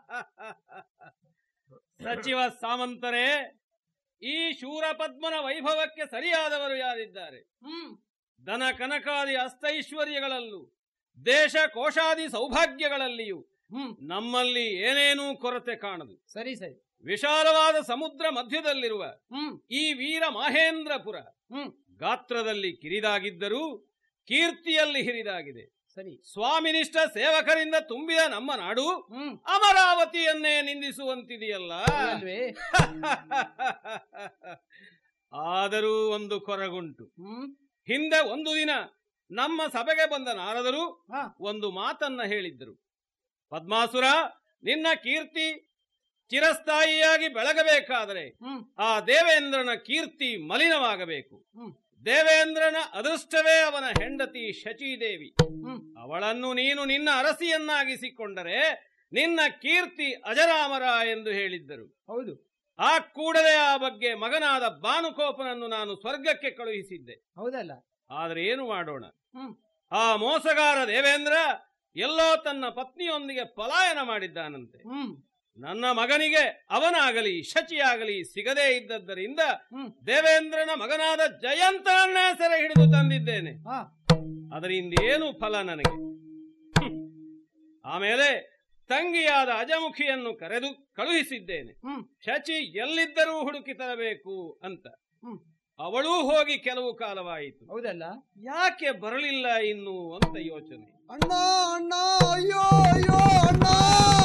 ಸಚಿವ ಸಾಮಂತರೇ ಈ ಶೂರಪದ್ಮನ ವೈಭವಕ್ಕೆ ಸರಿಯಾದವರು ಯಾರಿದ್ದಾರೆ ಹ್ಮ್ ದನ ಕನಕಾದಿ ಅಸ್ತೈಶ್ವರ್ಯಗಳಲ್ಲೂ ದೇಶ ಕೋಶಾದಿ ಸೌಭಾಗ್ಯಗಳಲ್ಲಿಯೂ ಹ್ಮ್ ನಮ್ಮಲ್ಲಿ ಏನೇನೂ ಕೊರತೆ ಕಾಣದು ಸರಿ ಸರಿ ವಿಶಾಲವಾದ ಸಮುದ್ರ ಮಧ್ಯದಲ್ಲಿರುವ ಹ್ಮ್ ಈ ವೀರ ಮಹೇಂದ್ರಪುರ ಹ್ಮ್ ಗಾತ್ರದಲ್ಲಿ ಕಿರಿದಾಗಿದ್ದರೂ ಕೀರ್ತಿಯಲ್ಲಿ ಹಿರಿದಾಗಿದೆ ಸರಿ ಸ್ವಾಮಿನಿಷ್ಠ ಸೇವಕರಿಂದ ತುಂಬಿದ ನಮ್ಮ ನಾಡು ಹ್ಮ್ ಅಮರಾವತಿಯನ್ನೇ ನಿಂದಿಸುವಂತಿದೆಯಲ್ಲ ಅಲ್ವೇ ಆದರೂ ಒಂದು ಕೊರಗುಂಟು ಹ್ಮ್ ಹಿಂದೆ ಒಂದು ದಿನ ನಮ್ಮ ಸಭೆಗೆ ಬಂದ ನಾರದರು ಹಾ ಒಂದು ಮಾತನ್ನ ಹೇಳಿದ್ದರು ಪದ್ಮಾಸುರ ನಿನ್ನ ಕೀರ್ತಿ ಚಿರಸ್ಥಾಯಿಯಾಗಿ ಬೆಳಗಬೇಕಾದರೆ ಹ್ಮ್ ಆ ದೇವೇಂದ್ರನ ಕೀರ್ತಿ ಮಲಿನವಾಗಬೇಕು ಹ್ಮ್ ದೇವೇಂದ್ರನ ಅದೃಷ್ಟವೇ ಅವನ ಹೆಂಡತಿ ಶಚೀದೇವಿ ಹ್ಮ್ ಅವಳನ್ನು ನೀನು ನಿನ್ನ ಅರಸಿಯನ್ನಾಗಿಸಿಕೊಂಡರೆ ನಿನ್ನ ಕೀರ್ತಿ ಅಜರಾಮರ ಎಂದು ಹೇಳಿದ್ದರು ಹೌದು ಆ ಕೂಡಲೇ ಆ ಬಗ್ಗೆ ಮಗನಾದ ಬಾನುಕೋಪನನ್ನು ನಾನು ಸ್ವರ್ಗಕ್ಕೆ ಕಳುಹಿಸಿದ್ದೆ ಹೌದಲ್ಲ ಆದರೆ ಏನು ಮಾಡೋಣ ಹ್ಮ್ ಆ ಮೋಸಗಾರ ದೇವೇಂದ್ರ ಎಲ್ಲೋ ತನ್ನ ಪತ್ನಿಯೊಂದಿಗೆ ಪಲಾಯನ ಮಾಡಿದ್ದಾನಂತೆ ಹ್ಮ್ ನನ್ನ ಮಗನಿಗೆ ಅವನಾಗಲಿ ಶಚಿಯಾಗಲಿ ಸಿಗದೇ ಇದ್ದದ್ದರಿಂದ ಹ್ಮ್ ದೇವೇಂದ್ರನ ಮಗನಾದ ಜಯಂತನನ್ನೇ ಸೆರೆ ಹಿಡಿದು ತಂದಿದ್ದೇನೆ ಹಾ ಅದರಿಂದ ಏನು ಫಲ ನನಗೆ ಹ್ಮ್. ಆಮೇಲೆ ತಂಗಿಯಾದ ಅಜಮುಖಿಯನ್ನು ಕರೆದು ಕಳುಹಿಸಿದ್ದೇನೆ ಹ್ಮ್ ಶಚಿ ಎಲ್ಲಿದ್ದರೂ ಹುಡುಕಿ ತರಬೇಕು ಅಂತ ಹ್ಮ್ ಅವಳೂ ಹೋಗಿ ಕೆಲವು ಕಾಲವಾಯಿತು ಹೌದಲ್ಲ ಯಾಕೆ ಬರಲಿಲ್ಲ ಇನ್ನು ಅಂತ ಯೋಚನೆ ಅಣ್ಣ ಅಣ್ಣ ಅಯ್ಯೋ ಅಯ್ಯೋ ಅಣ್ಣ